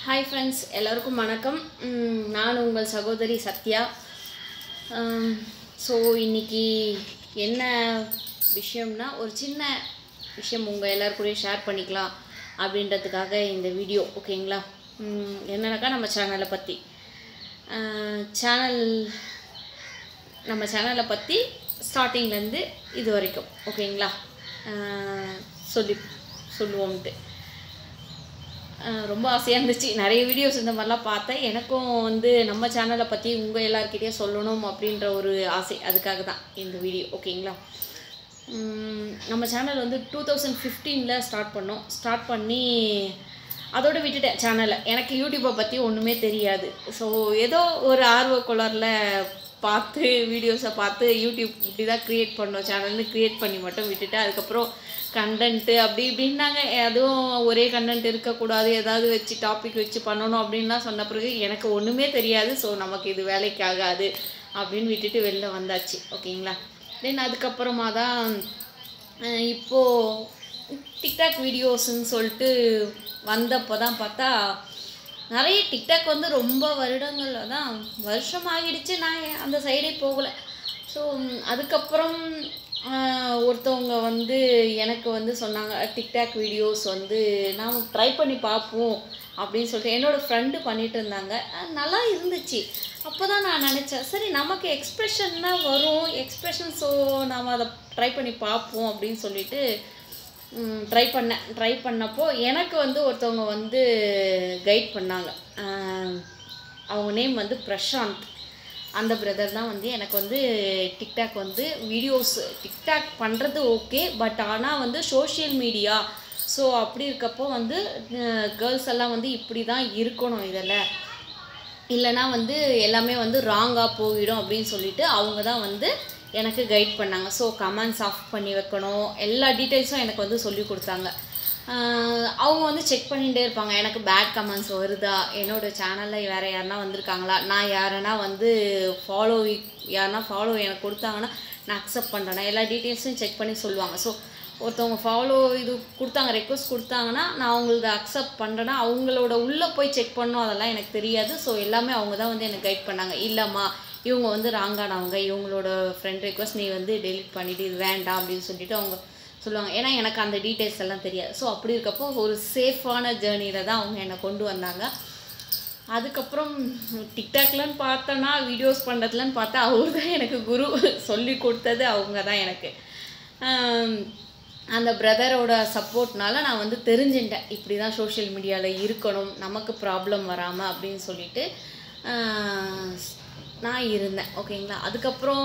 hi friends எல்லாருக்கும் வணக்கம் உம், நான் உங்கள் சகோதரி சத்யா ஸோ இன்னைக்கு என்ன விஷயம்னா ஒரு சின்ன விஷயம் உங்கள் எல்லாருக்கூடயும் ஷேர் பண்ணிக்கலாம் அப்படின்றதுக்காக இந்த வீடியோ ஓகேங்களா உம், என்னன்னாக்கா நம்ம சேனலை பற்றி சேனல் நம்ம சேனலை பற்றி ஸ்டார்டிங்லேருந்து இது வரைக்கும் ஓகேங்களா அஹ் சொல்லி சொல்லுவோம்ட்டு அஹ் ரொம்ப ஆசையாக இருந்துச்சு நிறைய வீடியோஸ் இந்த மாதிரிலாம் பார்த்தேன் எனக்கும் வந்து நம்ம சேனலை பற்றி உங்கள் எல்லாருக்கிட்டேயும் சொல்லணும் அப்படின்ற ஒரு ஆசை அதுக்காக தான் இந்த வீடியோ ஓகேங்களா உம், நம்ம சேனல் வந்து டூ தௌசண்ட் ஃபிஃப்டீனில் ஸ்டார்ட் பண்ணோம் ஸ்டார்ட் பண்ணி அதோட விட்டுட்டேன் சேனலை எனக்கு யூடியூப்பை பற்றி ஒன்றுமே தெரியாது ஸோ ஏதோ ஒரு ஆர்வ குளரில் பார்த்து வீடியோஸை பார்த்து யூடியூப் இப்படி தான் க்ரியேட் பண்ணோம் சேனல்னு க்ரியேட் பண்ணி மட்டும் விட்டுட்டு அதுக்கப்புறம் கண்டென்ட்டு அப்படி இப்படின்னாங்க அதுவும் ஒரே கண்டென்ட் இருக்கக்கூடாது ஏதாவது வச்சு டாபிக் வச்சு பண்ணணும் அப்படின்லாம் சொன்ன பிறகு எனக்கு ஒன்றுமே தெரியாது ஸோ நமக்கு இது வேலைக்கு ஆகாது அப்படின்னு விட்டுட்டு வெளில வந்தாச்சு ஓகேங்களா தென் அதுக்கப்புறமா தான் அஹ் இப்போ டிக்டாக் வீடியோஸ்ன்னு சொல்லிட்டு வந்தப்போ தான் பார்த்தா நிறைய டிக்டாக் வந்து ரொம்ப வருடங்களில் தான் வருஷம் ஆகிடுச்சு நான் ஏன் அந்த சைடே போகலை ஸோ அதுக்கப்புறம் ஆஹ், ஒருத்தவங்க வந்து எனக்கு வந்து சொன்னாங்க டிக்டாக் வீடியோஸ் வந்து நாம் ட்ரை பண்ணி பார்ப்போம் அப்படின்னு சொல்லிட்டு என்னோடய ஃப்ரெண்டு பண்ணிட்டு இருந்தாங்க அஹ் நல்லா இருந்துச்சு அப்போ தான் நான் நினச்சேன் சரி நமக்கு எக்ஸ்ப்ரெஷன் தான் வரும் எக்ஸ்ப்ரெஷன் ஸோ நாம் அதை ட்ரை பண்ணி பார்ப்போம் அப்படின்னு சொல்லிட்டு ட்ரை பண்ணேன் ட்ரை பண்ணப்போ எனக்கு வந்து ஒருத்தவங்க வந்து கைட் பண்ணாங்க ஆஹ் அவங்க நேம் வந்து பிரசாந்த் அந்த பிரதர் தான் வந்து எனக்கு வந்து டிக்டாக் வந்து வீடியோஸ் டிக்டாக் பண்ணுறது ஓகே பட் ஆனால் வந்து சோஷியல் மீடியா ஸோ அப்படி இருக்கப்போ வந்து கேர்ள்ஸ் எல்லாம் வந்து இப்படி தான் இருக்கணும் இதில் இல்லைனா வந்து எல்லாமே வந்து ராங்காக போயிடும் அப்படின்னு சொல்லிட்டு அவங்க தான் வந்து எனக்கு கைட் பண்ணாங்க ஸோ கமெண்ட்ஸ் ஆஃப் பண்ணி வைக்கணும் எல்லா டீட்டெயில்ஸும் எனக்கு வந்து சொல்லி கொடுத்தாங்க ஆஹ் அவங்க வந்து செக் பண்ணிகிட்டே இருப்பாங்க எனக்கு பேட் கமெண்ட்ஸ் வருதா என்னோட சேனலில் வேறு யாருனா வந்திருக்காங்களா நான் யாருன்னா வந்து ஃபாலோ யாருனா ஃபாலோ எனக்கு கொடுத்தாங்கன்னா நான் அக்செப்ட் பண்ணுறேன்னா எல்லா டீட்டெயில்ஸும் செக் பண்ணி சொல்லுவாங்க ஸோ ஒருத்தவங்க ஃபாலோ இது கொடுத்தாங்க ரெக்வஸ்ட் கொடுத்தாங்கன்னா நான் அவங்களுக்கு அக்செப்ட் பண்ணுறேன்னா அவங்களோட உள்ளே போய் செக் பண்ணணும் அதெல்லாம் எனக்கு தெரியாது ஸோ எல்லாமே அவங்க தான் வந்து எனக்கு கைட் பண்ணாங்க இல்லைம்மா இவங்க வந்து ராங்கானவங்க இவங்களோட ஃப்ரெண்ட் ரெக்வஸ்ட் நீ வந்து டெலிட் பண்ணிவிட்டு இது வேண்டாம் அப்படின்னு சொல்லிட்டு அவங்க சொல்லுவாங்க ஏன்னா எனக்கு அந்த டீட்டெயில்ஸ் எல்லாம் தெரியாது ஸோ அப்படி இருக்கப்போ ஒரு சேஃபான ஜேர்னியில் தான் அவங்க என்னை கொண்டு வந்தாங்க அதுக்கப்புறம் டிக்டாக்லன்னு பார்த்தோன்னா வீடியோஸ் பண்ணுறதுலன்னு பார்த்தா அவர் தான் எனக்கு குரு சொல்லி கொடுத்தது அவங்க தான் எனக்கு ஆம், அந்த பிரதரோட சப்போர்ட்னால நான் வந்து தெரிஞ்சுட்டேன் இப்படி தான் சோஷியல் மீடியாவில் இருக்கணும் நமக்கு ப்ராப்ளம் வராமல் அப்படின்னு சொல்லிட்டு ஆஹ், நான் இருந்தேன் ஓகேங்களா அதுக்கப்புறம்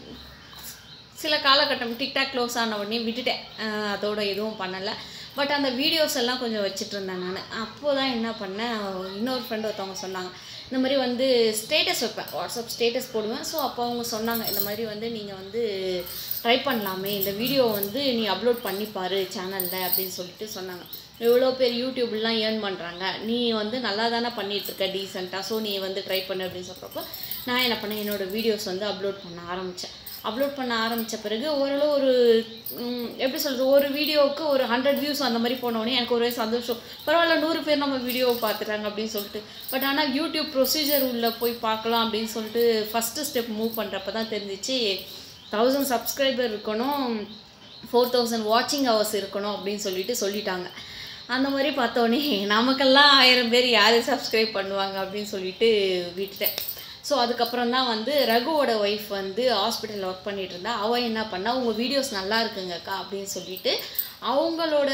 சில காலகட்டம் டிக்டாக் க்ளோஸ் ஆன உடனே விட்டுட்டேன் அஹ் அதோட எதுவும் பண்ணலை பட் அந்த வீடியோஸ் எல்லாம் கொஞ்சம் வச்சுட்டு இருந்தேன் நான் அப்போ தான் என்ன பண்ணேன் இன்னொரு ஃப்ரெண்டு ஒருத்தவங்க சொன்னாங்க இந்த மாதிரி வந்து ஸ்டேட்டஸ் வைப்பேன் வாட்ஸ்அப் ஸ்டேட்டஸ் போடுவேன் ஸோ அப்போ அவங்க சொன்னாங்க இந்த மாதிரி வந்து நீங்கள் வந்து ட்ரை பண்ணலாமே இந்த வீடியோ வந்து நீ அப்லோட் பண்ணி பாரு சேனலில் அப்படின்னு சொல்லிட்டு சொன்னாங்க எவ்வளோ பேர் யூடியூப்லாம் ஏர்ன் பண்ணுறாங்க நீ வந்து நல்லா தானே பண்ணிகிட்ருக்க டீசெண்டாக ஸோ நீ வந்து ட்ரை பண்ணு அப்படின்னு சொல்கிறப்போ நான் என்ன பண்ணேன் என்னோடய வீடியோஸ் வந்து அப்லோட் பண்ண ஆரம்பித்தேன் அப்லோட் பண்ண ஆரம்பித்த பிறகு ஓரளவு ஒரு ம், எப்படி சொல்கிறது ஒரு வீடியோவுக்கு ஒரு ஹண்ட்ரட் வியூஸ் அந்த மாதிரி போனோடனே எனக்கு ஒரே சந்தோஷம் பரவாயில்ல நூறு பேர் நம்ம வீடியோவை பார்த்துட்டாங்க அப்படின்னு சொல்லிட்டு பட் ஆனால் யூடியூப் ப்ரொசீஜர் உள்ளே போய் பார்க்கலாம் அப்படின்னு சொல்லிட்டு ஃபஸ்ட்டு ஸ்டெப் மூவ் பண்ணுறப்ப தான் தெரிஞ்சிச்சு தௌசண்ட் சப்ஸ்கிரைபர் இருக்கணும் ஃபோர் தௌசண்ட் வாட்சிங் ஹவர்ஸ் இருக்கணும் அப்படின்னு சொல்லிட்டு சொல்லிட்டாங்க அந்த மாதிரி பார்த்தோன்னே நமக்கெல்லாம் ஆயிரம் பேர் யார் சப்ஸ்கிரைப் பண்ணுவாங்க அப்படின்னு சொல்லிட்டு விட்டுட்டேன் ஸோ அதுக்கப்புறம் தான் வந்து ரகுவோட ஒய்ஃப் வந்து ஹாஸ்பிட்டலில் ஒர்க் பண்ணிட்டு இருந்தா அவள் என்ன பண்ணா உங்கள் வீடியோஸ் நல்லா இருக்குங்கக்கா அப்படின்னு சொல்லிட்டு அவங்களோட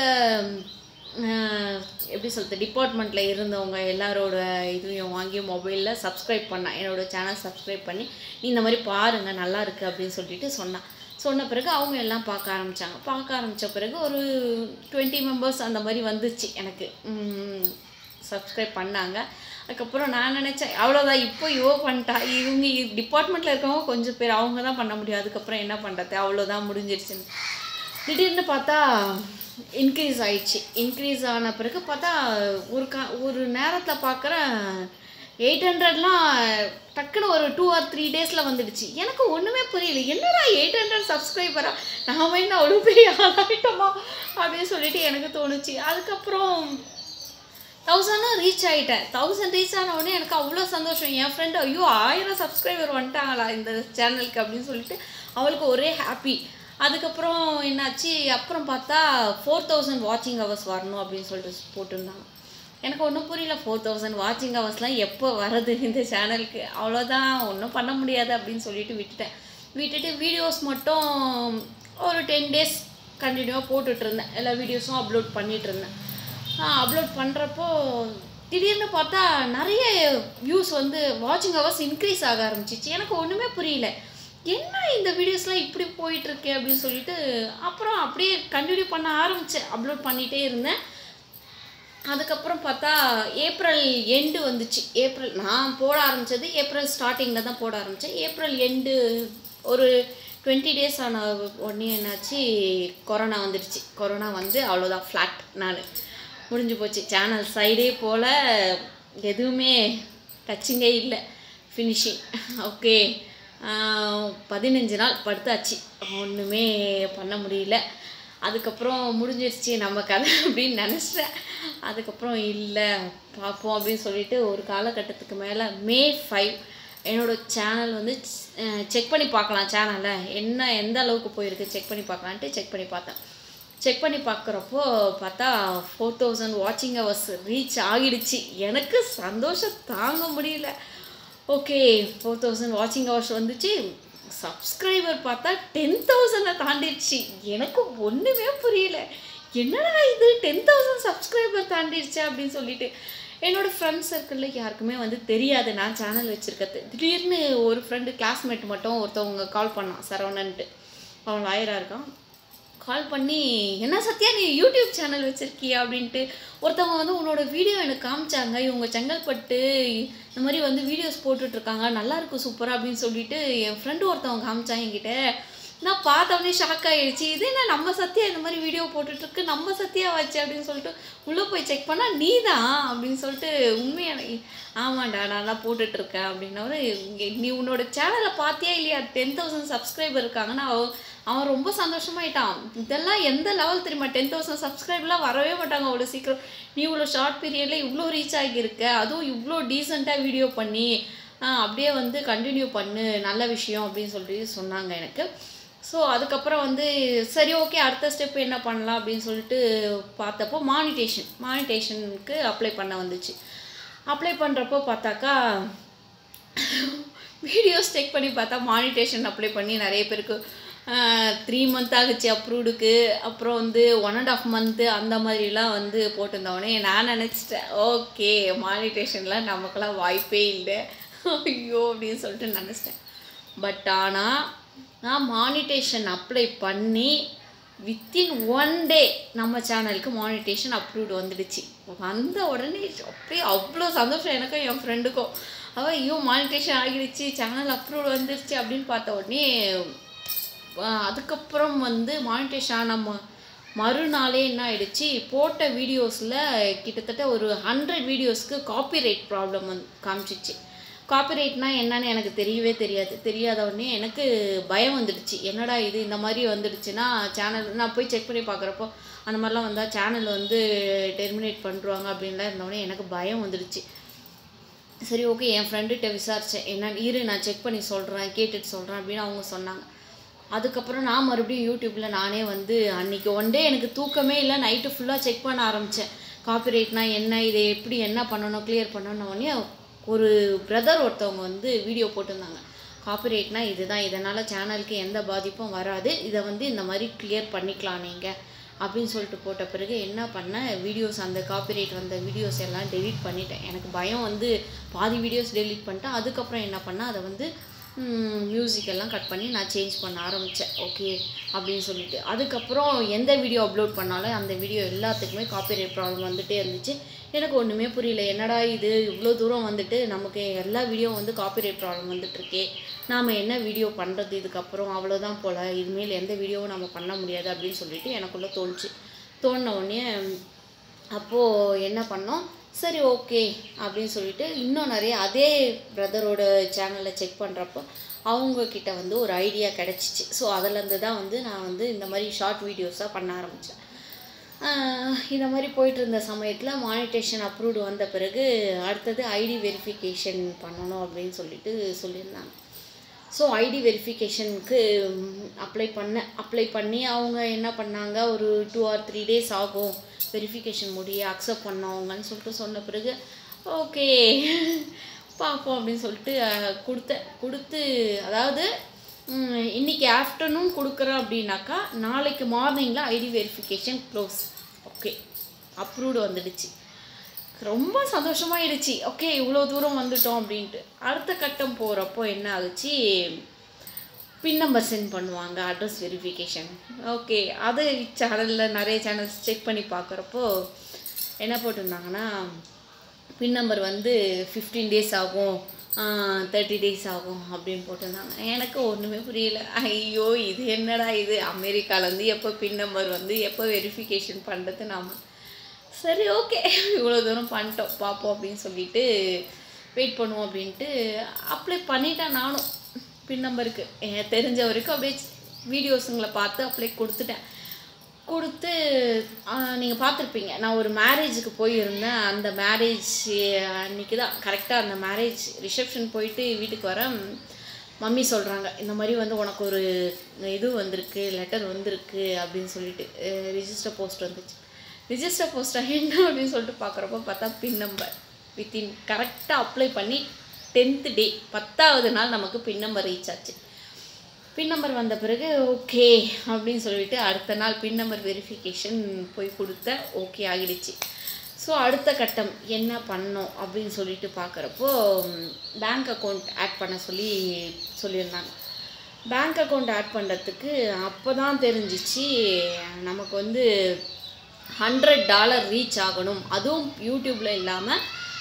ஆஹ், எப்படி சொல்கிறது டிபார்ட்மெண்ட்டில் இருந்தவங்க எல்லாரோட இதையும் வாங்கி மொபைலில் சப்ஸ்கிரைப் பண்ணா என்னோட சேனல் சப்ஸ்கிரைப் பண்ணி நீ இந்த மாதிரி பாருங்கள் நல்லா இருக்கு அப்படின்னு சொல்லிட்டு சொன்னான் சொன்ன பிறகு அவங்க எல்லாம் பார்க்க ஆரம்பித்தாங்க பார்க்க ஆரம்பித்த பிறகு ஒரு டுவெண்ட்டி மெம்பர்ஸ் அந்த மாதிரி வந்துச்சு எனக்கு சப்ஸ்கிரைப் பண்ணாங்க அதுக்கப்புறம் நான் நினச்சேன் அவ்வளோதான் இப்போ இவோ பண்ணிட்டா இவங்க டிபார்ட்மெண்ட்டில் இருக்கவங்க கொஞ்சம் பேர் அவங்க தான் பண்ண முடியும் அதுக்கப்புறம் என்ன பண்ணுறது அவ்வளோதான் முடிஞ்சிருச்சுன்னு திடீர்னு பார்த்தா இன்க்ரீஸ் ஆயிடுச்சு இன்க்ரீஸ் ஆன பிறகு பார்த்தா ஒரு கா ஒரு நேரத்தில் பார்க்குறேன் எயிட் ஹண்ட்ரட்லாம் டக்குன்னு ஒரு டூ ஆர் த்ரீ டேஸில் வந்துடுச்சு எனக்கு ஒன்றுமே புரியல என்னடா எயிட் ஹண்ட்ரட் சப்ஸ்கிரைபரா நாம என்ன அவ்வளோ பெரிய ஆளாயிட்டோமா அப்படின்னு சொல்லிட்டு எனக்கு தோணுச்சு அதுக்கப்புறம் தௌசண்டும் ரீச் ஆகிட்டேன் தௌசண்ட் ரீச் ஆன உடனே எனக்கு அவ்வளோ சந்தோஷம் என் ஃப்ரெண்டு ஐயோ ஆயிரம் சப்ஸ்கிரைபர் வந்துட்டாங்களா இந்த சேனலுக்கு அப்படின்னு சொல்லிட்டு அவளுக்கு ஒரே ஹாப்பி அதுக்கப்புறம் என்னாச்சு அப்புறம் பார்த்தா ஃபோர் தௌசண்ட் வாட்சிங் ஹவர்ஸ் வரணும் அப்படின்னு சொல்லிட்டு போட்டிருந்தாங்க எனக்கு ஒன்றும் புரியல ஃபோர் தௌசண்ட் வாட்சிங் ஹவர்ஸ்லாம் எப்போ வரது இந்த சேனலுக்கு அவ்வளோதான் ஒன்றும் பண்ண முடியாது அப்படின்னு சொல்லிட்டு விட்டுட்டேன் விட்டுட்டு வீடியோஸ் மட்டும் ஒரு டென் டேஸ் கண்டினியூவாக போட்டுட்டு இருந்தேன் எல்லா வீடியோஸும் அப்லோட் பண்ணிட்டு இருந்தேன் அப்லோட் பண்ணுறப்போ திடீர்னு பார்த்தா நிறைய வியூஸ் வந்து வாட்சிங் ஹவர்ஸ் இன்க்ரீஸ் ஆக ஆரம்பிச்சிச்சு எனக்கு ஒன்றுமே புரியல என்ன இந்த வீடியோஸ்லாம் இப்படி போயிட்டுருக்கு அப்படின்னு சொல்லிட்டு அப்புறம் அப்படியே கண்டினியூ பண்ண ஆரம்பித்தேன் அப்லோட் பண்ணிகிட்டே இருந்தேன் அதுக்கப்புறம் பார்த்தா ஏப்ரல் எண்டு வந்துச்சு ஏப்ரல் நான் போட ஆரம்பித்தது ஏப்ரல் ஸ்டார்டிங்கில் தான் போட ஆரம்பித்தேன் ஏப்ரல் எண்டு ஒரு டுவெண்ட்டி டேஸ் ஆன உடனே என்னாச்சு கொரோனா வந்துடுச்சு கொரோனா வந்து அவ்வளோதான் ஃப்ளாட் நான் முடிஞ்சு போச்சு சேனல் சைடே போல் எதுவுமே டச்சிங்கே இல்லை ஃபினிஷிங் ஓகே பதினஞ்சு நாள் படுத்தாச்சு ஒன்றுமே பண்ண முடியல அதுக்கப்புறம் முடிஞ்சிருச்சு நம்ம கதை அப்படின்னு நினச்சிட்டேன் அதுக்கப்புறம் இல்லை பார்ப்போம் அப்படின்னு சொல்லிட்டு ஒரு காலகட்டத்துக்கு மேலே மே ஃபைவ் என்னோடய சேனல் வந்து செக் பண்ணி பார்க்கலாம் சேனலில் என்ன எந்த அளவுக்கு போயிருக்கு செக் பண்ணி பார்க்கலான்ட்டு செக் பண்ணி பார்த்தேன் செக் பண்ணி பார்க்குறப்போ பார்த்தா ஃபோர் தௌசண்ட் வாட்சிங் ஹவர்ஸ் ரீச் ஆகிடுச்சு எனக்கு சந்தோஷம் தாங்க முடியல ஓகே ஃபோர் தௌசண்ட் வாட்சிங் ஹவர்ஸ் வந்துச்சு சப்ஸ்கிரைபர் பார்த்தா டென் தௌசண்டை தாண்டிடுச்சு எனக்கு ஒன்றுமே புரியல என்னடா இது டென் தௌசண்ட் சப்ஸ்கிரைபர் தாண்டிடுச்சு அப்படின்னு சொல்லிட்டு என்னோட ஃப்ரெண்ட்ஸ் சர்க்கிளில் யாருக்குமே வந்து தெரியாது நான் சேனல் வச்சுருக்கிறது திடீர்னு ஒரு ஃப்ரெண்டு கிளாஸ்மேட் மட்டும் ஒருத்தவங்க கால் பண்ணான் சரவணன்ட்டு அவன் லாயராக இருக்கான் கால் பண்ணி என்ன சத்யா நீ யூடியூப் சேனல் வச்சுருக்கியா அப்படின்ட்டு ஒருத்தவங்க வந்து உன்னோட வீடியோ எனக்கு காமிச்சாங்க இவங்க செங்கல்பட்டு இந்த மாதிரி வந்து வீடியோஸ் போட்டுட்ருக்காங்க நல்லா இருக்கும் சூப்பராக அப்படின்னு சொல்லிட்டு என் ஃப்ரெண்டு ஒருத்தவங்க காமிச்சாங்க என்கிட்ட நான் பார்த்தவொடனே ஷாக் ஆகிடுச்சு இது என்ன நம்ம சத்யா இந்த மாதிரி வீடியோ போட்டுட்ருக்கு நம்ம சத்யா வச்சு அப்படின்னு சொல்லிட்டு உள்ளே போய் செக் பண்ணால் நீ தான் அப்படின்னு சொல்லிட்டு உண்மையான ஆமாண்டா நான் தான் போட்டுட்ருக்கேன் அப்படின்னவர் நீ உன்னோட சேனலை பார்த்தியா இல்லையா டென் தௌசண்ட் சப்ஸ்கிரைபர் இருக்காங்கன்னா அவன் ரொம்ப சந்தோஷமாயிட்டான் இதெல்லாம் எந்த லெவல் தெரியுமா டென் தௌசண்ட் சப்ஸ்கிரைப்லாம் வரவே மாட்டாங்க அவ்வளோ சீக்கிரம் நீ இவ்வளோ ஷார்ட் பீரியடில் இவ்வளோ ரீச் ஆகியிருக்க அதுவும் இவ்வளோ டீசெண்டாக வீடியோ பண்ணி அப்படியே வந்து கண்டினியூ பண்ணு நல்ல விஷயம் அப்படின்னு சொல்லி சொன்னாங்க எனக்கு ஸோ அதுக்கப்புறம் வந்து சரி ஓகே அடுத்த ஸ்டெப் என்ன பண்ணலாம் அப்படின்னு சொல்லிட்டு பார்த்தப்போ மானிட்டேஷன் மானிட்டேஷனுக்கு அப்ளை பண்ண வந்துச்சு அப்ளை பண்ணுறப்போ பார்த்தாக்கா வீடியோஸ் செக் பண்ணி பார்த்தா மானிட்டேஷன் அப்ளை பண்ணி நிறைய பேருக்கு த்ரீ மந்த் ஆகுச்சு அப்ரூவ்டுக்கு அப்புறம் வந்து ஒன் அண்ட் ஆஃப் மந்த்து அந்த மாதிரிலாம் வந்து போட்டிருந்தவொடனே நான் நினச்சிட்டேன் ஓகே மானிட்டேஷன்லாம் நமக்கெல்லாம் வாய்ப்பே இல்லை ஐயோ அப்படின்னு சொல்லிட்டு நினச்சிட்டேன் பட் ஆனால் நான் மானிட்டேஷன் அப்ளை பண்ணி வித்தின் ஒன் டே நம்ம சேனலுக்கு மானிட்டேஷன் அப்ரூவ்டு வந்துடுச்சு வந்த உடனே அப்படியே அவ்வளோ சந்தோஷம் எனக்கும் என் ஃப்ரெண்டுக்கும் அவள் ஐயோ மானிட்டேஷன் ஆகிடுச்சு சேனல் அப்ரூவ் வந்துடுச்சு அப்படின்னு பார்த்த உடனே அதுக்கப்புறம் வந்து மானிட்டேஷன் ஆன ம மறுநாளே என்ன ஆயிடுச்சு போட்ட வீடியோஸில் கிட்டத்தட்ட ஒரு ஹண்ட்ரட் வீடியோஸ்க்கு காப்பிரைட் ப்ராப்ளம் வந்து காமிச்சிச்சு காப்பிரைட்னா என்னன்னு எனக்கு தெரியவே தெரியாது தெரியாத உடனே எனக்கு பயம் வந்துடுச்சு என்னடா இது இந்த மாதிரி வந்துடுச்சுன்னா சேனல் நான் போய் செக் பண்ணி பார்க்குறப்போ அந்த மாதிரிலாம் வந்தால் சேனல் வந்து டெர்மினேட் பண்ணுறாங்க அப்படின்லாம் இருந்தோடனே எனக்கு பயம் வந்துடுச்சு சரி ஓகே என் ஃப்ரெண்டுகிட்ட விசாரித்தேன் என்ன இரு நான் செக் பண்ணி சொல்கிறேன் கேட்டுட்டு சொல்கிறேன் அப்படின்னு அவங்க சொன்னாங்க அதுக்கப்புறம் நான் மறுபடியும் யூடியூப்பில் நானே வந்து அன்றைக்கி ஒன் டே எனக்கு தூக்கமே இல்லை நைட்டு ஃபுல்லாக செக் பண்ண ஆரம்பித்தேன் காப்பிரைட்னா என்ன இதை எப்படி என்ன பண்ணணும் கிளியர் பண்ணணுன்னே ஒரு பிரதர் ஒருத்தவங்க வந்து வீடியோ போட்டிருந்தாங்க காப்பிரைட்னா இதுதான் இதனால் சேனலுக்கு எந்த பாதிப்பும் வராது இதை வந்து இந்த மாதிரி கிளியர் பண்ணிக்கலாம் நீங்கள் அப்படின்னு சொல்லிட்டு போட்ட பிறகு என்ன பண்ணேன் வீடியோஸ் அந்த காப்பிரைட் வந்த வீடியோஸ் எல்லாம் டெலீட் பண்ணிட்டேன் எனக்கு பயம் வந்து பாதி வீடியோஸ் டெலீட் பண்ணிட்டேன் அதுக்கப்புறம் என்ன பண்ணேன் அதை வந்து மியூசிக் எல்லாம் கட் பண்ணி நான் சேஞ்ச் பண்ண ஆரம்பித்தேன் ஓகே அப்படின்னு சொல்லிட்டு அதுக்கப்புறம் எந்த வீடியோ அப்லோட் பண்ணாலும் அந்த வீடியோ எல்லாத்துக்குமே காப்பிரைட் ப்ராப்ளம் வந்துகிட்டே இருந்துச்சு எனக்கு ஒன்றுமே புரியல என்னடா இது இவ்வளோ தூரம் வந்துட்டு நமக்கு எல்லா வீடியோ வந்து காப்பிரைட் ப்ராப்ளம் வந்துட்டுருக்கே நாம் என்ன வீடியோ பண்ணுறது இதுக்கப்புறம் அவ்வளோதான் போல் இதுமேல் எந்த வீடியோவும் நம்ம பண்ண முடியாது அப்படின்னு சொல்லிட்டு எனக்குள்ளே தோணுச்சு தோணின உடனே அப்போது என்ன பண்ணோம் சரி ஓகே அப்படின்னு சொல்லிட்டு இன்னும் நிறைய அதே பிரதரோட சேனலில் செக் பண்ணுறப்போ அவங்கக்கிட்ட வந்து ஒரு ஐடியா கிடச்சிச்சு ஸோ அதிலேருந்து தான் வந்து நான் வந்து இந்த மாதிரி ஷார்ட் வீடியோஸாக பண்ண ஆரம்பித்தேன் ஆஹ் இந்த மாதிரி போயிட்டு இருந்த சமயத்தில் மானிட்டேஷன் அப்ரூவ்டு வந்த பிறகு அடுத்தது ஐடி வெரிஃபிகேஷன் பண்ணணும் அப்படின்னு சொல்லிட்டு சொல்லியிருந்தாங்க ஸோ ஐடி வெரிஃபிகேஷனுக்கு அப்ளை பண்ணேன் அப்ளை பண்ணி அவங்க என்ன பண்ணாங்க ஒரு டூ ஆர் த்ரீ டேஸ் ஆகும் வெரிஃபிகேஷன் முடிய அக்செப்ட் பண்ணவங்கன்னு சொல்லிட்டு சொன்ன பிறகு ஓகே பார்ப்போம் அப்படின்னு சொல்லிட்டு அஹ், கொடுத்தேன் கொடுத்து அதாவது ம், இன்னைக்கு ஆஃப்டர்நூன் கொடுக்குறேன் அப்படின்னாக்கா நாளைக்கு மார்னிங்கில் ID verification close okay approved வந்துடுச்சு ரொம்ப சந்தோஷமாயிடுச்சு ஓகே இவ்வளோ தூரம் வந்துட்டோம் அப்படின்ட்டு அடுத்த கட்டம் போகிறப்போ என்ன ஆகுச்சு பின் நம்பர் சென்ட் பண்ணுவாங்க அட்ரஸ் வெரிஃபிகேஷன் ஓகே அது சேனலில் நிறைய சேனல்ஸ் செக் பண்ணி பார்க்குறப்போ என்ன போட்டிருந்தாங்கன்னா பின் நம்பர் வந்து ஃபிஃப்டீன் டேஸ் ஆகும் தேர்ட்டி டேஸ் ஆகும் அப்படின்னு போட்டிருந்தாங்க எனக்கு ஒன்றுமே புரியல ஐயோ இது என்னடா இது அமெரிக்காலேருந்து எப்போ பின் நம்பர் வந்து எப்போ வெரிஃபிகேஷன் பண்ணுறது நாம சரி ஓகே இவ்வளோ தூரம் பண்ணிட்டோம் பார்ப்போம் அப்படின்னு சொல்லிட்டு வெயிட் பண்ணுவோம் அப்படின்ட்டு அப்ளை பண்ணிட்டேன் நானும் பின் நம்பருக்கு எனக்கு தெரிஞ்ச வரைக்கும் அப்படியே வீடியோஸுங்களை பார்த்து அப்ளை கொடுத்துட்டேன் கொடுத்து நீங்கள் பார்த்துருப்பீங்க நான் ஒரு மேரேஜுக்கு போயிருந்தேன் அந்த மேரேஜ் அன்னைக்கு தான் கரெக்டாக அந்த மேரேஜ் ரிசப்ஷன் போயிட்டு வீட்டுக்கு வரேன் மம்மி சொல்கிறாங்க இந்த மாதிரி வந்து உனக்கு ஒரு இது வந்திருக்கு லெட்டர் வந்திருக்கு அப்படின்னு சொல்லிட்டு ரிஜிஸ்டர் போஸ்ட் வந்துச்சு ரிஜிஸ்டர் போஸ்ட்டாக என்ன அப்படின்னு சொல்லிட்டு பார்க்குறப்போ பார்த்தா பின் நம்பர் வித்தின் கரெக்டாக அப்ளை பண்ணி டென்த்து டே பத்தாவது நாள் நமக்கு பின் நம்பர் ரீச் ஆச்சு பின் நம்பர் வந்த பிறகு ஓகே அப்படின்னு சொல்லிட்டு அடுத்த நாள் பின் நம்பர் வெரிஃபிகேஷன் போய் கொடுத்த ஓகே ஆகிடுச்சு ஸோ அடுத்த கட்டம் என்ன பண்ணோம் அப்படின்னு சொல்லிட்டு பார்க்குறப்போ பேங்க் அக்கௌண்ட் ஆட் பண்ண சொல்லி சொல்லியிருந்தாங்க பேங்க் அக்கௌண்ட் ஆட் பண்ணுறதுக்கு அப்போ தான் தெரிஞ்சிச்சு நமக்கு வந்து ஹண்ட்ரட் டாலர் ரீச் ஆகணும் அதுவும் யூடியூப்பில் இல்லாமல்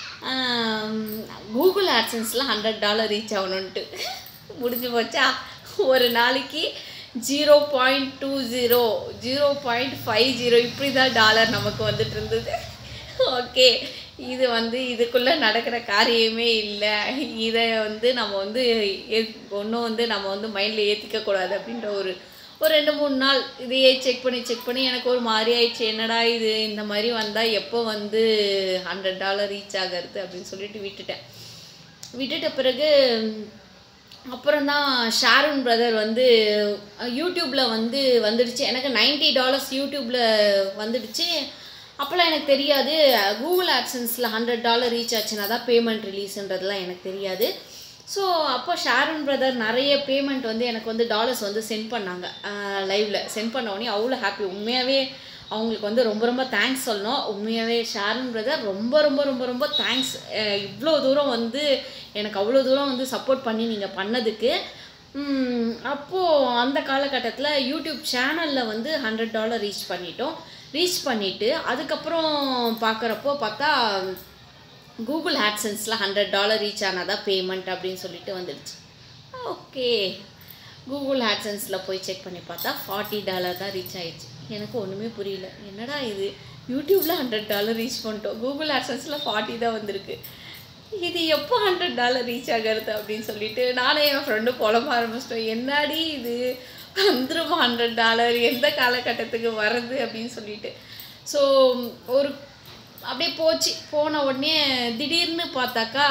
கூகுள் ஆட்சன்ஸில் ஹண்ட்ரட் டாலர் ரீச் ஆகணுன்ட்டு முடிஞ்சு போச்சா ஒரு நாளைக்கு zero point two zero zero point five zero இப்படி தான் டாலர் நமக்கு வந்துட்டு இருந்தது ஓகே இது வந்து இதுக்குள்ளே நடக்கிற காரியமே இல்லை இதை வந்து நம்ம வந்து ஒன்றும் வந்து நம்ம வந்து மைண்டில் ஏற்றிக்க கூடாது அப்படின்ற ஒரு ஒரு ரெண்டு மூணு நாள் இதையே செக் பண்ணி செக் பண்ணி எனக்கு ஒரு மாதிரி ஆயிடுச்சு என்னடா இது இந்த மாதிரி வந்தால் எப்போ வந்து ஹண்ட்ரட் டாலர் ரீச் ஆகிறது அப்படின்னு சொல்லிட்டு விட்டுட்டேன் விட்டுட்ட பிறகு அப்புறம் தான் ஷாருன் பிரதர் வந்து யூடியூப்பில் வந்து வந்துடுச்சு எனக்கு 90 டாலர்ஸ் யூடியூப்பில் வந்துடுச்சு அப்போல்லாம் எனக்கு தெரியாது கூகுள் ஆட்சன்ஸில் ஹண்ட்ரட் டாலர் ரீச் ஆச்சுன்னா தான் பேமெண்ட் ரிலீஸ்ன்றதுலாம் எனக்கு தெரியாது ஸோ அப்போ ஷாருன் பிரதர் நிறைய பேமெண்ட் வந்து எனக்கு வந்து டாலர்ஸ் வந்து சென்ட் பண்ணாங்க லைவில் சென்ட் பண்ண உடனே அவ்வளோ ஹாப்பி உண்மையாகவே அவங்களுக்கு வந்து ரொம்ப ரொம்ப தேங்க்ஸ் சொல்லணும் உண்மையாகவே ஷாருன் பிரதர் ரொம்ப ரொம்ப ரொம்ப ரொம்ப தேங்க்ஸ் இவ்வளோ தூரம் வந்து எனக்கு அவ்வளோ தூரம் வந்து சப்போர்ட் பண்ணி நீங்கள் பண்ணதுக்கு ம், அப்போது அந்த காலகட்டத்தில் யூடியூப் சேனலில் வந்து ஹண்ட்ரட் டாலர் ரீச் பண்ணிட்டோம் ரீச் பண்ணிவிட்டு அதுக்கப்புறம் பார்க்குறப்போ பார்த்தா கூகுள் ஆட்சன்ஸில் ஹண்ட்ரட் டாலர் ரீச் ஆனால் தான் பேமெண்ட் அப்படின்னு சொல்லிட்டு வந்துடுச்சு ஓகே கூகுள் ஆட்சன்ஸில் போய் செக் பண்ணி பார்த்தா ஃபார்ட்டி டாலர் தான் ரீச் ஆயிடுச்சு எனக்கு ஒன்றுமே புரியல என்னடா இது யூடியூப்பில் ஹண்ட்ரட் டாலர் ரீச் பண்ணிட்டோம் கூகுள் ஆட்சன்ஸில் ஃபார்ட்டி தான் வந்திருக்கு இது எப்போ ஹண்ட்ரட் டாலர் ரீச் ஆகிறது அப்படின்னு சொல்லிட்டு நானே என் ஃப்ரெண்டு புலம்ப ஆரம்பிச்சிட்டோம் என்னடி இது வந்துருமா ஹண்ட்ரட் டாலர் எந்த காலகட்டத்துக்கு வருது அப்படின்னு சொல்லிட்டு ஸோ ஒரு அப்படியே போச்சு போன உடனே திடீர்னு பார்த்தாக்கா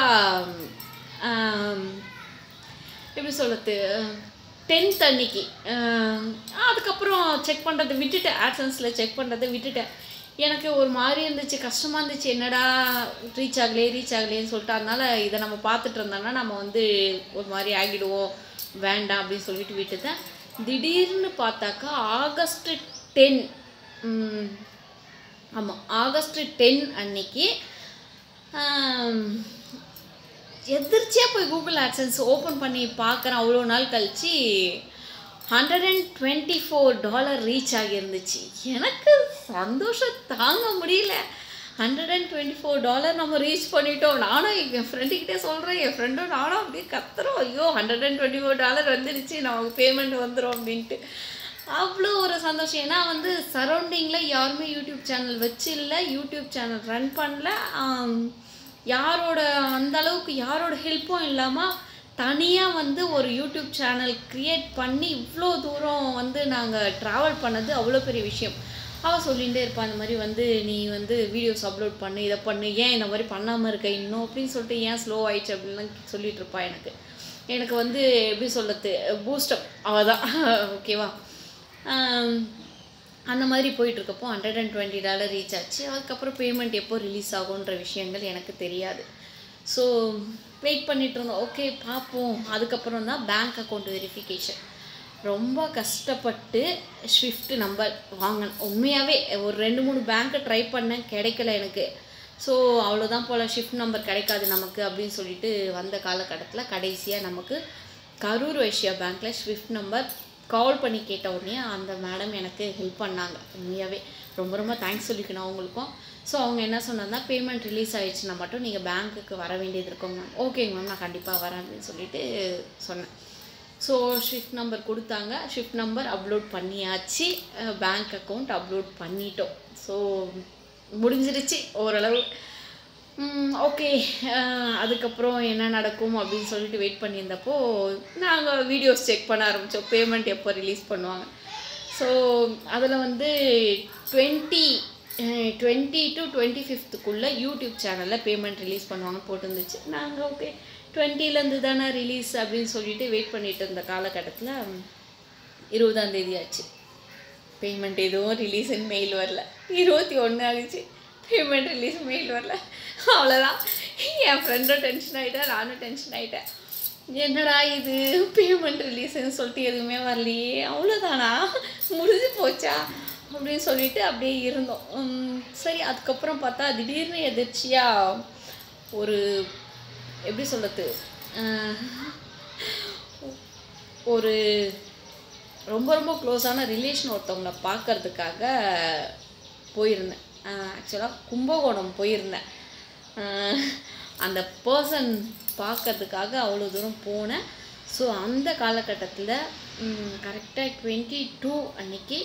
ஆம், எப்படி சொல்கிறது டென்த் அன்னைக்கு ஆஹ், அதுக்கப்புறம் செக் பண்ணுறதை விட்டுட்டேன் ஆட்சன்ஸில் செக் பண்ணுறதை விட்டுட்டேன் எனக்கு ஒரு மாதிரி இருந்துச்சு கஷ்டமாக இருந்துச்சு என்னடா ரீச் ஆகலையே ரீச் ஆகலையேன்னு சொல்லிட்டு அதனால இதை நம்ம பார்த்துட்டு இருந்தோம்னா நம்ம வந்து ஒரு மாதிரி ஆகிடுவோம் வேண்டாம் அப்படின்னு சொல்லிட்டு விட்டுட்டேன் திடீர்னு பார்த்தாக்கா ஆகஸ்ட் டென் ஆமாம் ஆகஸ்ட் டென் அன்னைக்கு ஆம், எதிர்ச்சியாக போய் கூகுள் ஆட்சன்ஸ் ஓப்பன் பண்ணி பார்க்குறேன் அவ்வளோ நாள் கழிச்சு hundred and twenty four dollar reach ஆகியிருந்துச்சு எனக்கு சந்தோஷம் தாங்க முடியல hundred and twenty four dollar நம்ம ரீச் பண்ணிட்டோம் நானும் என் ஃப்ரெண்டுக்கிட்டே சொல்கிறேன் என் ஃப்ரெண்டும் நானும் அப்படியே கத்துறோம் ஐயோ hundred and twenty four dollar வந்துடுச்சு நமக்கு பேமெண்ட் வந்துடும் அப்படின்ட்டு அவ்வளோ ஒரு சந்தோஷம் ஏன்னா வந்து சரௌண்டிங்கில் யாருமே யூடியூப் சேனல் வச்சு இல்லை யூடியூப் சேனல் ரன் பண்ணல ஆம், யாரோட அந்த அளவுக்கு யாரோட ஹெல்ப்பும் இல்லாமல் தனியாக வந்து ஒரு யூடியூப் சேனல் க்ரியேட் பண்ணி இவ்வளோ தூரம் வந்து நாங்கள் ட்ராவல் பண்ணது அவ்வளோ பெரிய விஷயம் அவள் சொல்லிகிட்டே இருப்பாள் இந்த மாதிரி வந்து நீ வந்து வீடியோஸ் அப்லோட் பண்ணு இதை பண்ணு ஏன் இந்த மாதிரி பண்ணாமல் இருக்க இன்னும் அப்படின்னு சொல்லிட்டு ஏன் ஸ்லோ ஆயிடுச்சு அப்படின்லாம் சொல்லிட்டு இருப்பா எனக்கு எனக்கு வந்து எப்படி சொல்கிறது பூஸ்டப் அவள் தான் ஓகேவா அந்த மாதிரி போயிட்டுருக்கப்போ hundred and twenty dollar reach ஆச்சு அதுக்கப்புறம் பேமெண்ட் எப்போ ரிலீஸ் ஆகுன்ற விஷயங்கள் எனக்கு தெரியாது ஸோ வெயிட் பண்ணிட்டு இருந்தோம் ஓகே பார்ப்போம் அதுக்கப்புறம் தான் பேங்க் அக்கௌண்ட் வெரிஃபிகேஷன் ரொம்ப கஷ்டப்பட்டு ஷிஃப்ட் நம்பர் வாங்கினேன் உண்மையாகவே ஒரு ரெண்டு மூணு பேங்க்கை ட்ரை பண்ணேன் கிடைக்கல எனக்கு ஸோ அவ்வளோதான் போல் ஷிஃப்ட் நம்பர் கிடைக்காது நமக்கு அப்படின்னு சொல்லிட்டு வந்த காலகட்டத்தில் கடைசியாக நமக்கு கரூர் வைஷ்யா பேங்க்கில் ஸ்விஃப்ட் நம்பர் கால் பண்ணி கேட்ட உடனே அந்த மேடம் எனக்கு ஹெல்ப் பண்ணாங்க உண்மையாகவே ரொம்ப ரொம்ப தேங்க்ஸ் சொல்லிக்கணும் அவங்களுக்கும் ஸோ அவங்க என்ன சொன்னாங்கன்னா பேமெண்ட் ரிலீஸ் ஆயிடுச்சுன்னா மட்டும் நீங்கள் பேங்க்குக்கு வர வேண்டியது இருக்கும் மேம் ஓகேங்க மேம் நான் கண்டிப்பாக வரேன் அப்படின்னு சொல்லிட்டு சொன்னேன் ஸோ ஷிஃப்ட் நம்பர் கொடுத்தாங்க ஷிஃப்ட் நம்பர் அப்லோட் பண்ணியாச்சு பேங்க் அக்கௌண்ட் அப்லோட் பண்ணிட்டோம் ஸோ முடிஞ்சிருச்சு ஓரளவு ஓகே அதுக்கப்புறம் என்ன நடக்கும் அப்படின்னு சொல்லிட்டு வெயிட் பண்ணியிருந்தப்போ நாங்கள் வீடியோஸ் செக் பண்ண ஆரம்பித்தோம் பேமெண்ட் எப்போ ரிலீஸ் பண்ணுவாங்க ஸோ அதில் வந்து டுவெண்ட்டி டுவெண்ட்டி டு டுவெண்ட்டி ஃபிஃப்த்துக்குள்ளே யூடியூப் சேனலில் பேமெண்ட் ரிலீஸ் பண்ணுவாங்க போட்டிருந்துச்சு நாங்கள் ஓகே டுவெண்ட்டிலேருந்து தானே ரிலீஸ் அப்படின்னு சொல்லிட்டு வெயிட் பண்ணிட்டு இருந்த காலகட்டத்தில் இருபதாம் தேதி ஆச்சு பேமெண்ட் எதுவும் ரிலீஸ்னு மெயில் வரல இருபத்தி ஒன்று ஆகிடுச்சு பேமெண்ட் ரிலீஸ் மெயில் வரல அவ்வளோதான் என் ஃப்ரெண்டும் டென்ஷன் ஆகிட்டேன் நானும் டென்ஷன் ஆகிட்டேன் என்னடா இது பேமெண்ட் ரிலீஸ்ன்னு சொல்லிட்டு எதுவுமே வரலையே அவ்வளோதானா முடிஞ்சு போச்சா அப்படின்னு சொல்லிட்டு அப்படியே இருந்தோம் உம், சரி அதுக்கப்புறம் பார்த்தா திடீர்னு எதிர்ச்சியாக ஒரு எப்படி சொல்கிறது ஒரு ரொம்ப ரொம்ப க்ளோஸான ரிலேஷன் ஒருத்தவங்கள பார்க்கறதுக்காக போயிருந்தேன் ஆக்சுவலாக கும்பகோணம் போயிருந்தேன் ஆஹ் அந்த பர்சன் பார்க்கறதுக்காக அவ்வளோ தூரம் போனேன் ஸோ அந்த காலகட்டத்தில் கரெக்டாக டுவெண்ட்டி டூ அன்னைக்கு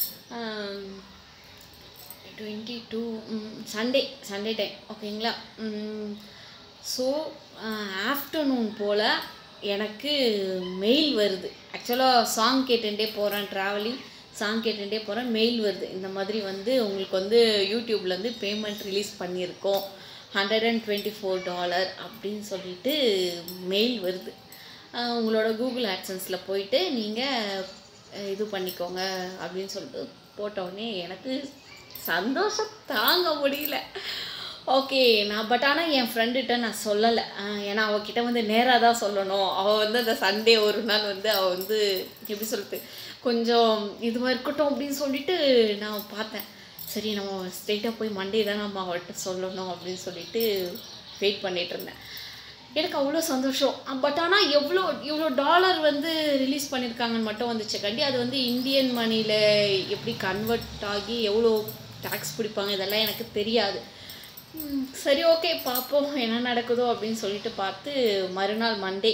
twenty two Sunday Sunday time ஓகேங்களா ஸோ ஆஃப்டர்நூன் போல் எனக்கு மெயில் வருது ஆக்சுவலாக சாங் கேட்டுட்டே போகிறேன் ட்ராவலிங் சாங் கேட்டுட்டே போகிறேன் மெயில் வருது இந்த மாதிரி வந்து உங்களுக்கு வந்து யூடியூப்லேருந்து பேமெண்ட் ரிலீஸ் பண்ணியிருக்கோம் hundred and twenty four dollar அப்படின்னு சொல்லிட்டு மெயில் வருது ஆஹ் உங்களோட கூகுள் ஆட்சன்ஸில் போயிட்டு நீங்கள் இது பண்ணிக்கோங்க அப்படின்னு சொல்லிட்டு போட்ட உடனே எனக்கு சந்தோஷம் தாங்க முடியல ஓகே நான் பட் ஆனால் என் ஃப்ரெண்டுகிட்ட நான் சொல்லலை ஏன்னா அவகிட்ட வந்து நேராக தான் சொல்லணும் அவள் வந்து அந்த சண்டே ஒரு நாள் வந்து அவள் வந்து எப்படி சொல்கிறது கொஞ்சம் இதுவாக இருக்கட்டும் அப்படின்னு சொல்லிட்டு நான் பார்த்தேன் சரி நம்ம ஸ்ட்ரெயிட்டாக போய் மண்டே தான் நம்ம அவள்கிட்ட சொல்லணும் அப்படின்னு சொல்லிட்டு வெயிட் பண்ணிட்டு இருந்தேன் எனக்கு அவ்வளோ சந்தோஷம் பட் ஆனால் எவ்வளோ இவ்வளோ டாலர் வந்து ரிலீஸ் பண்ணியிருக்காங்கன்னு மட்டும் வந்துச்சு கண்டி அது வந்து இந்தியன் மணியில் எப்படி கன்வெர்ட் ஆகி எவ்வளோ டேக்ஸ் பிடிப்பாங்க இதெல்லாம் எனக்கு தெரியாது ம், சரி ஓகே பார்ப்போம் என்ன நடக்குதோ அப்படின்னு சொல்லிட்டு பார்த்து மறுநாள் மண்டே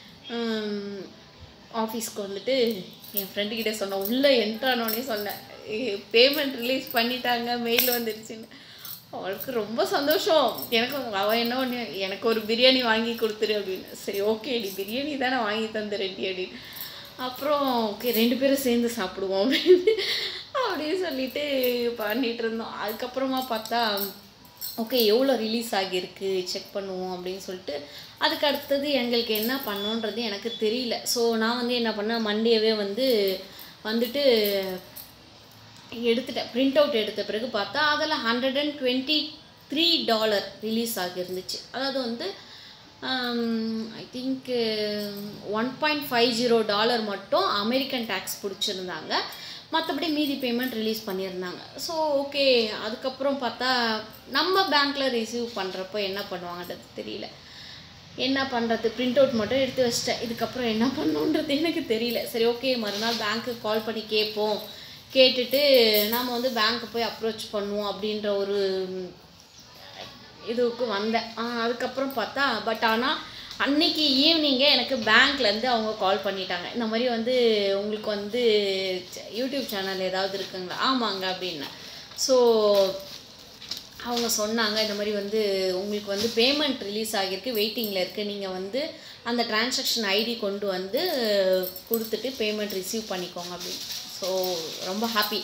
ஆஃபீஸ்க்கு வந்துட்டு என் ஃப்ரெண்டுக்கிட்ட சொன்னேன் உள்ளே என்ட்ரானோடனே சொன்னேன் பேமெண்ட் ரிலீஸ் பண்ணிட்டாங்க மெயில் வந்துருச்சுன்னு அவளுக்கு ரொம்ப சந்தோஷம் எனக்கு அவள் என்ன ஒன்று எனக்கு ஒரு பிரியாணி வாங்கி கொடுத்துரு அப்படின்னு சரி ஓகே டி பிரியாணி தானே வாங்கி தந்துடுறேன்டி அப்படின்னு அப்புறம் ஓகே ரெண்டு பேரும் சேர்ந்து சாப்பிடுவோம் அப்படின்னு அப்படின்னு சொல்லிட்டு பண்ணிட்டு இருந்தோம் அதுக்கப்புறமா பார்த்தா ஓகே எவ்வளோ ரிலீஸ் ஆகியிருக்கு செக் பண்ணுவோம் அப்படின்னு சொல்லிட்டு அதுக்கு அடுத்தது எங்களுக்கு என்ன பண்ணோன்றது எனக்கு தெரியல ஸோ நான் வந்து என்ன பண்ணேன் மண்டேவே வந்து வந்துட்டு எடுத்துட்டேன் பிரிண்ட் அவுட் எடுத்த பிறகு பார்த்தா அதில் hundred and twenty three dollar release ஆகியிருந்துச்சு அதாவது வந்து I think one point five zero dollar மட்டும் அமெரிக்கன் டேக்ஸ் பிடிச்சிருந்தாங்க மற்றபடி மீதி பேமெண்ட் ரிலீஸ் பண்ணியிருந்தாங்க ஸோ ஓகே அதுக்கப்புறம் பார்த்தா நம்ம பேங்க்கில் ரிசீவ் பண்ணுறப்போ என்ன பண்ணுவாங்கன்றது தெரியல என்ன பண்ணுறது பிரிண்ட் அவுட் மட்டும் எடுத்து வச்சிட்டேன் இதுக்கப்புறம் என்ன பண்ணணுன்றது எனக்கு தெரியல சரி ஓகே மறுநாள் பேங்க்குக்கு கால் பண்ணி கேட்போம் கேட்டுட்டு நாம் வந்து பேங்க்கு போய் அப்ரோச் பண்ணுவோம் அப்படின்ற ஒரு இதுக்கு வந்தேன் ஆ, அதுக்கப்புறம் பார்த்தா பட் ஆனால் அன்னைக்கு ஈவினிங்கே எனக்கு பேங்க்லேருந்து அவங்க கால் பண்ணிட்டாங்க இந்த மாதிரி வந்து உங்களுக்கு வந்து ச- யூடியூப் சேனல் ஏதாவது இருக்குங்களா ஆமாங்க அப்படின்னேன் ஸோ அவங்க சொன்னாங்க இந்த மாதிரி வந்து உங்களுக்கு வந்து பேமெண்ட் ரிலீஸ் ஆகியிருக்கு வெயிட்டிங்கில் இருக்குது நீங்கள் வந்து அந்த டிரான்சாக்ஷன் ஐடி கொண்டு வந்து கொடுத்துட்டு பேமெண்ட் ரிசீவ் பண்ணிக்கோங்க அப்படின்னு ஸோ ரொம்ப ஹாப்பி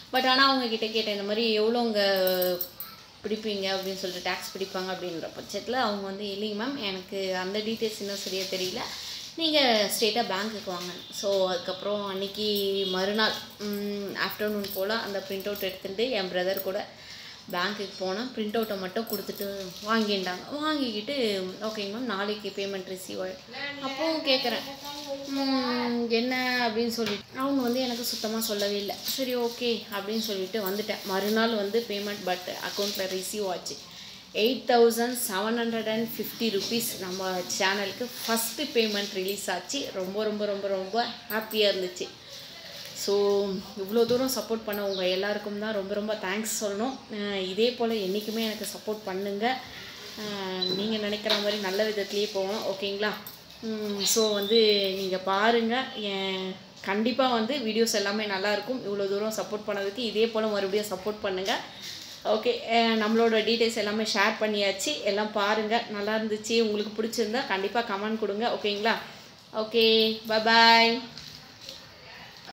பட் ஆனால் அவங்க கிட்ட கேட்டேன் இந்த மாதிரி எவ்வளோங்க பிடிப்பீங்க அப்படின்னு சொல்லிட்டு டேக்ஸ் பிடிப்பாங்க அப்படின்ற பட்சத்தில் அவங்க வந்து இல்லைங்க மேம் எனக்கு அந்த டீட்டெயில்ஸ் இன்னும் சரியாக தெரியல நீங்கள் ஸ்ட்ரெயிட்டாக பேங்க்குக்கு வாங்க ஸோ அதுக்கப்புறம் அன்னைக்கு மறுநாள் ஆஃப்டர்நூன் போல் அந்த பிரிண்ட் அவுட் எடுத்துகிட்டு என் பிரதர் கூட பேங்க்குக்கு போனால் பிரிண்ட் அவுட்டை மட்டும் கொடுத்துட்டு வாங்கிட்டாங்க வாங்கிக்கிட்டு ஓகேங்க மேம் நாளைக்கு பேமெண்ட் ரிசீவ் ஆகிடும் அப்போவும் கேட்குறேன் என்ன அப்படின்னு சொல்லிட்டு அவங்க வந்து எனக்கு சுத்தமாக சொல்லவே இல்லை சரி ஓகே அப்படின்னு சொல்லிட்டு வந்துட்டேன் மறுநாள் வந்து பேமெண்ட் பட் அக்கௌண்ட்டில் ரிசீவ் ஆச்சு eight thousand seven hundred and fifty rupees நம்ம சேனலுக்கு ஃபஸ்ட்டு பேமெண்ட் ரிலீஸ் ஆச்சு ரொம்ப ரொம்ப ரொம்ப ரொம்ப ஹாப்பியாக இருந்துச்சு ஸோ இவ்வளோ தூரம் சப்போர்ட் பண்ண உங்கள் எல்லாருக்கும் தான் ரொம்ப ரொம்ப தேங்க்ஸ் சொல்லணும் அஹ் இதே போல் என்றைக்குமே எனக்கு சப்போர்ட் பண்ணுங்கள் நீங்கள் நினைக்கிற மாதிரி நல்ல விதத்துலேயே போகணும் ஓகேங்களா ஸோ வந்து நீங்கள் பாருங்கள் என் கண்டிப்பாக வந்து வீடியோஸ் எல்லாமே நல்லாயிருக்கும் இவ்வளோ தூரம் சப்போர்ட் பண்ணதுக்கு இதே போல் மறுபடியும் சப்போர்ட் பண்ணுங்கள் ஓகே நம்மளோட டீட்டெயில்ஸ் எல்லாமே ஷேர் பண்ணியாச்சு எல்லாம் பாருங்கள் நல்லா இருந்துச்சு உங்களுக்கு பிடிச்சிருந்தா கண்டிப்பாக கமெண்ட் கொடுங்க ஓகேங்களா ஓகே பாய்